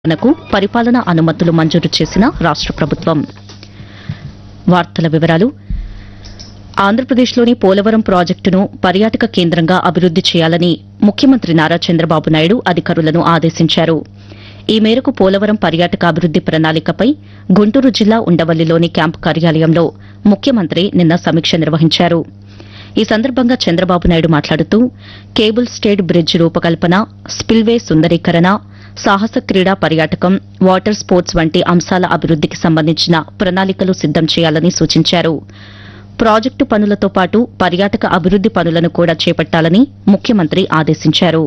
నకు పరిపాలనా అనుమతులు మంజూరు చేసిన రాష్ట్ర ప్రభుత్వం వార్తల వివరాలు ఆంధ్రప్రదేశ్లోని పోలవరం ప్రాజెక్టును పర్యాటక కేంద్రంగా అభివృద్ది చేయాలని ముఖ్యమంత్రి నారా చంద్రబాబు నాయుడు అధికారులను ఆదేశించారు ఈ మేరకు పోలవరం పర్యాటక అభివృద్ది ప్రణాళికపై గుంటూరు జిల్లా ఉండవల్లిలోని క్యాంపు కార్యాలయంలో ముఖ్యమంత్రి నిన్న సమీక్ష నిర్వహించారు ఈ సందర్భంగా చంద్రబాబు నాయుడు మాట్లాడుతూ కేబుల్ స్టేట్ బ్రిడ్జ్ రూపకల్పన స్పిల్వే సుందరీకరణ సాహస క్రీడా పర్యాటకం వాటర్ స్పోర్ట్స్ వంటి అంశాల అభివృద్దికి సంబంధించిన ప్రణాళికలు సిద్దం చేయాలని సూచించారు ప్రాజెక్టు పనులతో పాటు పర్యాటక అభివృద్ది పనులను కూడా చేపట్టాలని ముఖ్యమంత్రి ఆదేశించారు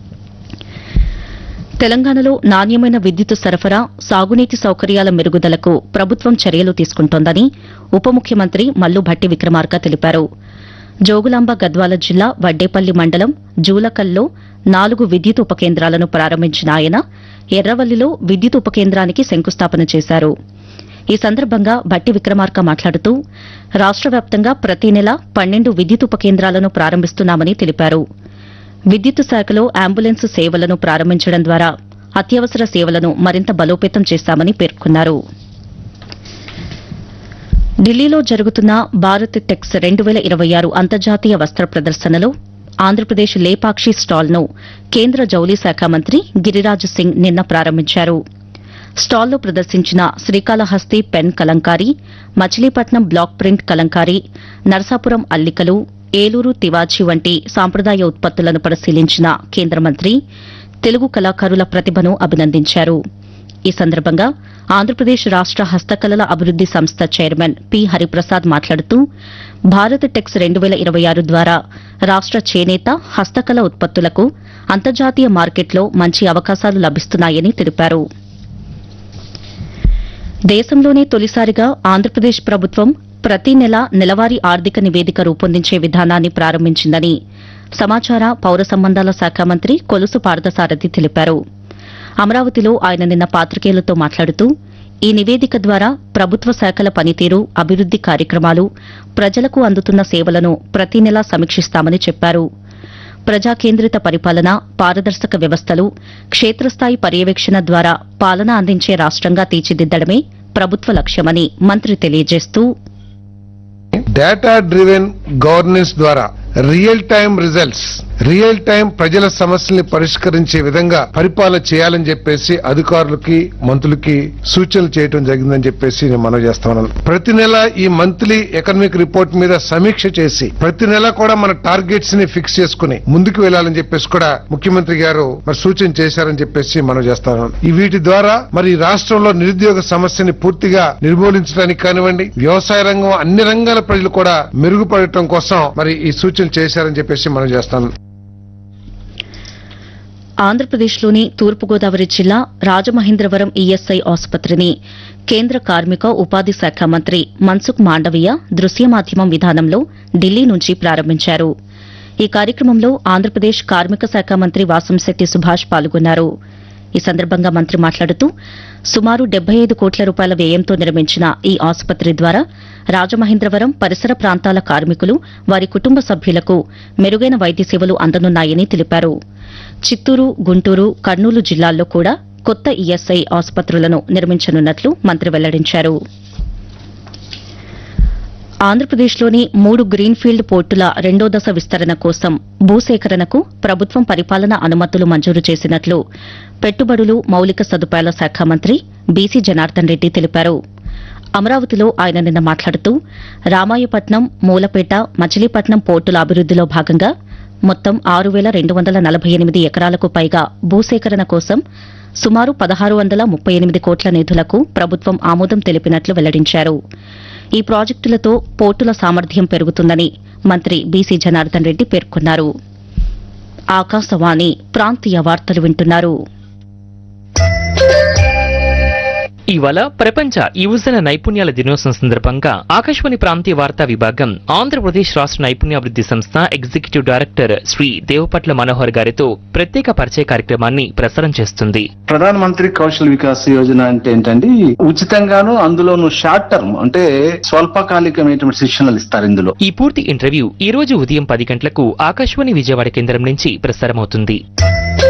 తెలంగాణలో నాణ్యమైన విద్యుత్ సరఫరా సాగునీటి సౌకర్యాల మెరుగుదలకు ప్రభుత్వం చర్యలు తీసుకుంటోందని ఉప ముఖ్యమంత్రి మల్లు భట్టి విక్రమార్క తెలిపారు జోగులాంబ గద్వాల జిల్లా వడ్డేపల్లి మండలం జూలకల్లో నాలుగు విద్యుత్ ఉపకేంద్రాలను ప్రారంభించిన ఆయన ఎర్రవల్లిలో విద్యుత్ ఉపకేంద్రానికి శంకుస్థాపన చేశారు ఈ సందర్భంగా భట్టి విక్రమార్క మాట్లాడుతూ రాష్ట్ర వ్యాప్తంగా ప్రతి నెల పన్నెండు విద్యుత్ ఉపకేంద్రాలను ప్రారంభిస్తున్నామని తెలిపారు విద్యుత్ శాఖలో అంబులెన్స్ సేవలను ప్రారంభించడం ద్వారా అత్యవసర సేవలను మరింత బలోపేతం చేశామని పేర్కొన్నారు ఢిల్లీలో జరుగుతున్న భారత్ టెక్స్ రెండు వేల ఇరవై ఆరు అంతర్జాతీయ వస్త్ర ప్రదర్శనలో ఆంధ్రప్రదేశ్ లేపాక్షి స్టాల్ను కేంద్ర జౌళి శాఖ మంత్రి గిరిరాజ్ సింగ్ నిన్న ప్రారంభించారు స్టాల్లో ప్రదర్శించిన Srikalahasti pen kalamkari Machilipatnam block print kalamkari Narasapuram అల్లికలు ఏలూరు తివాచి వంటి సాంప్రదాయ ఉత్పత్తులను పరిశీలించిన కేంద్ర మంత్రి తెలుగు కళాకారుల ప్రతిభను అభినందించారు ఈ సందర్భంగా ఆంధ్రప్రదేశ్ రాష్ట హస్తకళల అభివృద్ది సంస్థ చైర్మన్ పి హరిప్రసాద్ మాట్లాడుతూ భారత్ టెక్స్ రెండు వేల ఇరవై ఆరు ద్వారా రాష్ట చేనేత హస్తకళ ఉత్పత్తులకు అంతర్జాతీయ మార్కెట్లో మంచి అవకాశాలు లభిస్తున్నాయని తెలిపారు దేశంలోనే తొలిసారిగా ఆంధ్రప్రదేశ్ ప్రభుత్వం ప్రతి నెల నెలవారీ ఆర్థిక నివేదిక రూపొందించే విధానాన్ని ప్రారంభించిందని సమాచార పౌర సంబంధాల శాఖ మంత్రి కొలుసు పార్థసారథి తెలిపారు అమరావతిలో ఆయన నిన్న పాత్రికేయులతో మాట్లాడుతూ ఈ నివేదిక ద్వారా ప్రభుత్వ శాఖల పనితీరు అభివృద్ది కార్యక్రమాలు ప్రజలకు అందుతున్న సేవలను ప్రతి నెలా సమీక్షిస్తామని చెప్పారు ప్రజా కేంద్రిత పరిపాలన పారదర్శక వ్యవస్థలు క్షేత్రస్థాయి పర్యవేక్షణ ద్వారా పాలన అందించే రాష్ట్రంగా తీర్చిదిద్దడమే ప్రభుత్వ లక్ష్యమని మంత్రి తెలియజేస్తూ డేటా డ్రివెన్ గవర్నెన్స్ ద్వారా real time results real time ప్రజల సమస్యల్ని పరిష్కరించే విధంగా పరిపాలన చేయాలని చెప్పేసి అధికారులకి మంత్రులకి సూచనలు చేయడం జరిగిందని చెప్పేసి నేను మనవి చేస్తా ఉన్నాను ప్రతి నెల ఈ మంత్లీ ఎకనామిక్ రిపోర్ట్ మీద సమీక్ష చేసి ప్రతి నెల కూడా మన టార్గెట్స్ ని ఫిక్స్ చేసుకుని ముందుకు వెళ్లాలని చెప్పేసి కూడా ముఖ్యమంత్రి గారు మరి సూచన చేశారని చెప్పేసి మనం చేస్తా ఉన్నాం ఈ వీటి ద్వారా మరి ఈ రాష్ట్రంలో నిరుద్యోగ సమస్యని పూర్తిగా నిర్మూలించడానికి కానివ్వండి వ్యవసాయ రంగం అన్ని రంగాల ప్రజలు కూడా మెరుగుపడటం కోసం మరి ఈ సూచనలు చేశారని చెప్పేసి మనం చేస్తాం ఆంధ్రప్రదేశ్లోని తూర్పుగోదావరి జిల్లా రాజమహేంద్రవరం ఈఎస్ఐ ఆసుపత్రిని కేంద్ర కార్మిక ఉపాధి శాఖ మంత్రి మన్సుఖ్ మాండవీయ దృశ్య మాధ్యమం విధానంలో ఢిల్లీ నుంచి ప్రారంభించారు ఈ కార్యక్రమంలో ఆంధ్రప్రదేశ్ కార్మిక శాఖ మంత్రి వాసంశెట్టి సుభాష్ పాల్గొన్నారు ఈ సందర్భంగా మంత్రి మాట్లాడుతూ సుమారు డెబ్బై ఐదు కోట్ల రూపాయల వ్యయంతో నిర్మించిన ఈ ఆసుపత్రి ద్వారా రాజమహేంద్రవరం పరిసర ప్రాంతాల కార్మికులు వారి కుటుంబ సభ్యులకు మెరుగైన వైద్య సేవలు అందనున్నాయని తెలిపారు చిత్తూరు గుంటూరు కర్నూలు జిల్లాల్లో కూడా కొత్త ఈఎస్ఐ ఆసుపత్రులను నిర్మించనున్నట్లు మంత్రి వెల్లడించారు ఆంధ్రప్రదేశ్లోని మూడు గ్రీన్ఫీల్డ్ పోర్టుల రెండో దశ విస్తరణ కోసం భూసేకరణకు ప్రభుత్వం పరిపాలన అనుమతులు మంజూరు చేసినట్లు పెట్టుబడులు మౌలిక సదుపాయాల శాఖ మంత్రి బీసీ జనార్దన్ రెడ్డి తెలిపారు అమరావతిలో ఆయన నిన్న మాట్లాడుతూ రామాయపట్నం మూలపేట మచిలీపట్నం పోర్టుల అభివృద్దిలో భాగంగా మొత్తం ఆరు వేల రెండు వందల నలభై ఎనిమిది ఎకరాలకు పైగా భూసేకరణ కోసం సుమారు పదహారు వందల ముప్పై ఎనిమిది కోట్ల నిధులకు ప్రభుత్వం ఆమోదం తెలిపినట్లు వెల్లడించారు ఈ ప్రాజెక్టులతో పోర్టుల సామర్థ్యం పెరుగుతుందని మంత్రి బీసీ జనార్దన్ రెడ్డి పేర్కొన్నారు ఆకాశవాణి ప్రాంతీయ వార్తలు వింటున్నారు ఇవాళ ప్రపంచ యువజన నైపుణ్యాల దినోత్సవం సందర్భంగా ఆకాశవాణి ప్రాంతీయ వార్తా విభాగం ఆంధ్రప్రదేశ్ రాష్ట్ర నైపుణ్యాభివృద్ధి సంస్థ ఎగ్జిక్యూటివ్ డైరెక్టర్ శ్రీ దేవపట్ల మనోహర్ గారితో ప్రత్యేక పరిచయ కార్యక్రమాన్ని ప్రసారం చేస్తుంది ప్రధాన మంత్రి కౌశల్ వికాస్ యోజన అంటే ఏంటండి ఉచితంగాను అందులోను షార్ట్ టర్మ్ అంటే స్వల్పకాలికమైనటువంటి శిక్షణలు ఇస్తారు ఇందులో ఈ పూర్తి ఇంటర్వ్యూ ఈ రోజు ఉదయం పది గంటలకు ఆకాశవాణి విజయవాడ కేంద్రం నుంచి ప్రసారమవుతుంది